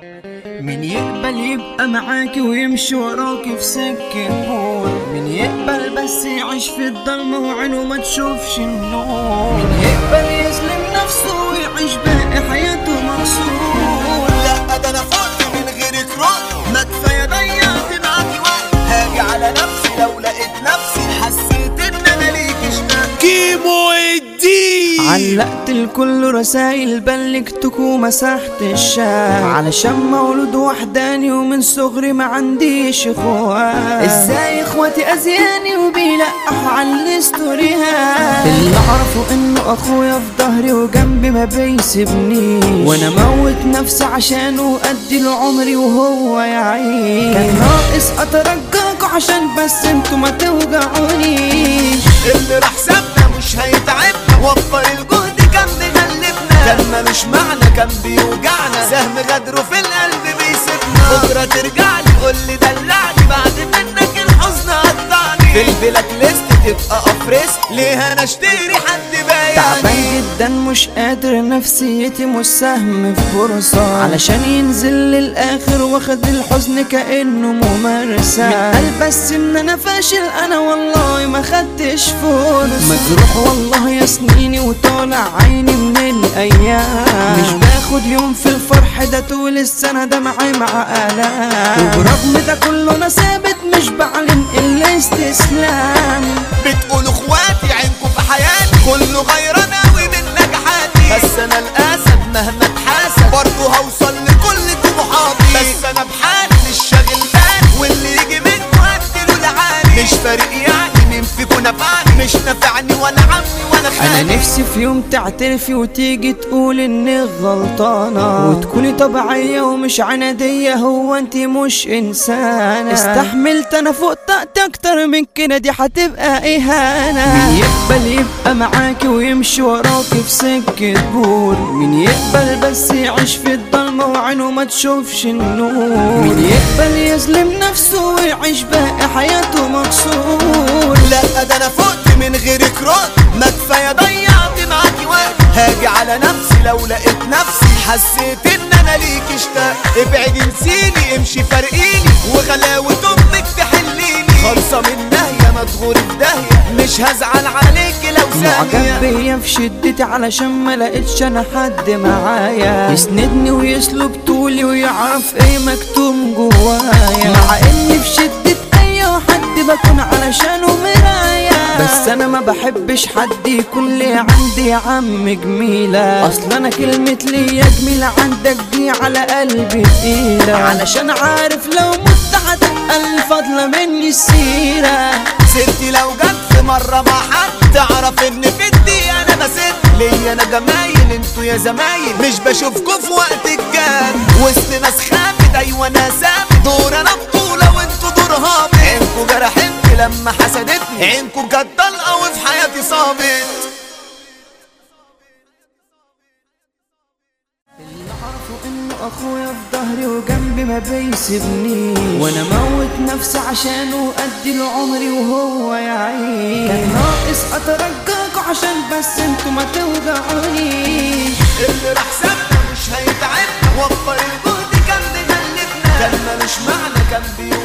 من يقبل يبقى معاكي ويمشي وراكي في سكة نور من يقبل بس يعيش في الضلمة وعينه ما تشوفش النور من يقبل يظلم نفسه ويعيش باقي حياته مكسور لا ده انا فوت من غيرك رد ما كفايه ضيعت معاكي وقت هاجي على نفسي لو لقيت نفسي حسيت ان انا ليك اشتقت كيمو الدين علقت الكل رسايل بلغتك ومسحت الشام علشان مولود وحداني ومن صغري ما عنديش اخوات ازاي اخواتي ازياني وبيلقحوا على الستوريهات اللي اعرفه انه اخويا في ظهري وجنبي ما بيسيبنيش وانا موت نفسي عشانه وادي له عمري وهو يعيش كان ناقص اترجاكوا عشان بس انتوا ما توجعونيش اللي راح سابنا مش هيتعبنا وفر الجهد كان مغلبنا كان ملوش معنى كان بيوجعنا سهم غدره في القلب بيسيبنا بكره ترجع لي قول لي دلعني بعد منك الحزن قطعني في البلاك ليست تبقى افرست ليه انا اشتري حد تعبان بايعني جدا مش قادر نفسيتي مش سهم في فرصة علشان ينزل للآخر واخد الحزن كأنه ممارسة من قلب بس إن أنا فاشل أنا والله ما خدتش فرصة مجروح والله يا سنيني وطالع عيني من الأيام مش باخد يوم في الفرح ده طول السنة ده معاي مع آلام وبرغم ده كله أنا ثابت مش بعلن إلا استسلام بتقولوا اخواتي عينكم في حياتي كله غيران اوي من نجاحاتي بس انا الاسد مهما اتحاسب برضه هوصل لكل طموحاتي بس انا بحالي مش شاغل بالي واللي يجي منه هديله لعالي مش فارق يعني مين فيكم نفعني مش نافعني ولا عمي ولا انا خالي نفسي في يوم تعترفي وتيجي تقول انك غلطانة وتكوني طبيعية ومش عنادية هو انت مش انسانة استحملت انا فوق طاقتي اكتر من كده دي هتبقى اهانة مين يقبل يبقى معاكي ويمشي وراكي في سكة بور مين يقبل بس يعيش في الضلمة وعينه ما تشوفش النور مين يقبل يظلم نفسه ويعيش باقي حياته مكسور لا ده انا فقت من غيرك رد ما كفايه ضيعت معاكي وقت هاجي على نفسي لو لقيت نفسي حسيت ان انا ليك اشتاق ابعد انسيني امشي فارقيني وغلاوة امك تحليني خالصة من ناهية ما تغور في داهية مش هزعل عليك لو معجب ثانية بيا في شدتي علشان ما لقيتش انا حد معايا يسندني ويسلب طولي ويعرف ايه مكتوم جوايا مع اني في شدة اي حد بكون علشانه مرايا بس انا ما بحبش حد يكون لي عندي يا عم جميلة اصل انا كلمة ليا جميلة عندك دي على قلبي تقيلة علشان عارف لو مت هتبقى الفضلة مني السيرة سيرتي لو جت في مرة مع حد تعرف ان في الدي انا بسد ليا انا جمايل انتوا يا زمايل مش بشوفكوا في وقت الجد وسط ناس خافت ايوه انا ثابت دور انا بطولة وانتوا دور هابط عينكوا جرحتني لما حسدتني عينكوا كانت طلقة وفي حياتي صابت اللي اعرفه انه اخويا في ظهري وجنبي ما بيسيبنيش وانا موت نفسي عشانه وادي له عمري وهو يعيش كان ناقص اترجاكوا عشان بس انتوا ما توجعونيش اللي راح سابنا مش هيتعبنا وفر الجهد كان مغلبنا كان ملوش معنى كان بيوجعنا